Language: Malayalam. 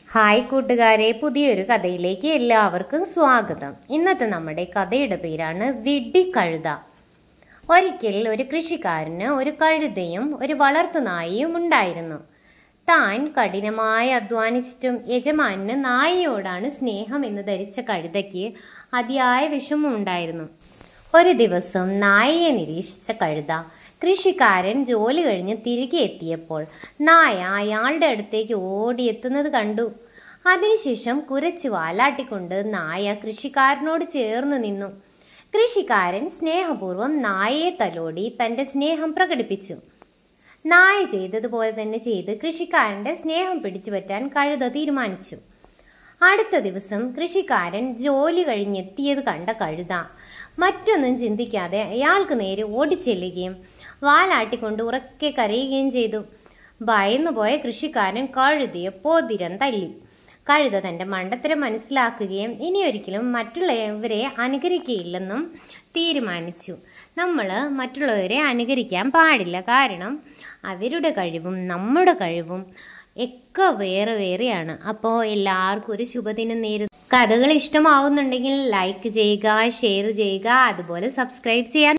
ഹായ് കൂട്ടുകാരെ പുതിയൊരു കഥയിലേക്ക് എല്ലാവർക്കും സ്വാഗതം ഇന്നത്തെ നമ്മുടെ കഥയുടെ പേരാണ് വിഡ്ഢി കഴുത ഒരിക്കൽ ഒരു കൃഷിക്കാരന് ഒരു കഴുതയും ഒരു വളർത്തു നായയും ഉണ്ടായിരുന്നു താൻ കഠിനമായി അധ്വാനിച്ചിട്ടും യജമാനന് നായയോടാണ് സ്നേഹം എന്ന് ധരിച്ച കഴുതയ്ക്ക് അതിയായ വിഷമം ഉണ്ടായിരുന്നു ഒരു ദിവസം നായയെ നിരീക്ഷിച്ച കഴുത കൃഷിക്കാരൻ ജോലി കഴിഞ്ഞ് തിരികെ എത്തിയപ്പോൾ നായ അയാളുടെ അടുത്തേക്ക് ഓടിയെത്തുന്നത് കണ്ടു അതിനുശേഷം കുരച്ച് വാലാട്ടിക്കൊണ്ട് നായ കൃഷിക്കാരനോട് ചേർന്ന് നിന്നു കൃഷിക്കാരൻ സ്നേഹപൂർവ്വം നായയെ തലോടി തന്റെ സ്നേഹം പ്രകടിപ്പിച്ചു നായ ചെയ്തതുപോലെ തന്നെ ചെയ്ത് കൃഷിക്കാരന്റെ സ്നേഹം പിടിച്ചു പറ്റാൻ കഴുത തീരുമാനിച്ചു അടുത്ത ദിവസം കൃഷിക്കാരൻ ജോലി കഴിഞ്ഞെത്തിയത് കണ്ട കഴുത മറ്റൊന്നും ചിന്തിക്കാതെ അയാൾക്ക് നേരെ ഓടിച്ചെല്ലുകയും വാലാട്ടിക്കൊണ്ട് ഉറക്കെ കരയുകയും ചെയ്തു ഭയന്നുപോയ കൃഷിക്കാരൻ കഴുതിയെ പോതിരം തല്ലി കഴുത തന്റെ മണ്ടത്തരം മനസ്സിലാക്കുകയും ഇനിയൊരിക്കലും മറ്റുള്ളവരെ അനുകരിക്കുകയില്ലെന്നും തീരുമാനിച്ചു നമ്മൾ മറ്റുള്ളവരെ അനുകരിക്കാൻ പാടില്ല കാരണം അവരുടെ കഴിവും നമ്മുടെ കഴിവും ഒക്കെ വേറെ വേറെയാണ് അപ്പോൾ എല്ലാവർക്കും ഒരു ശുഭദിനം നേരുന്നു കഥകൾ ഇഷ്ടമാവുന്നുണ്ടെങ്കിൽ ലൈക്ക് ചെയ്യുക ഷെയർ ചെയ്യുക അതുപോലെ സബ്സ്ക്രൈബ് ചെയ്യാൻ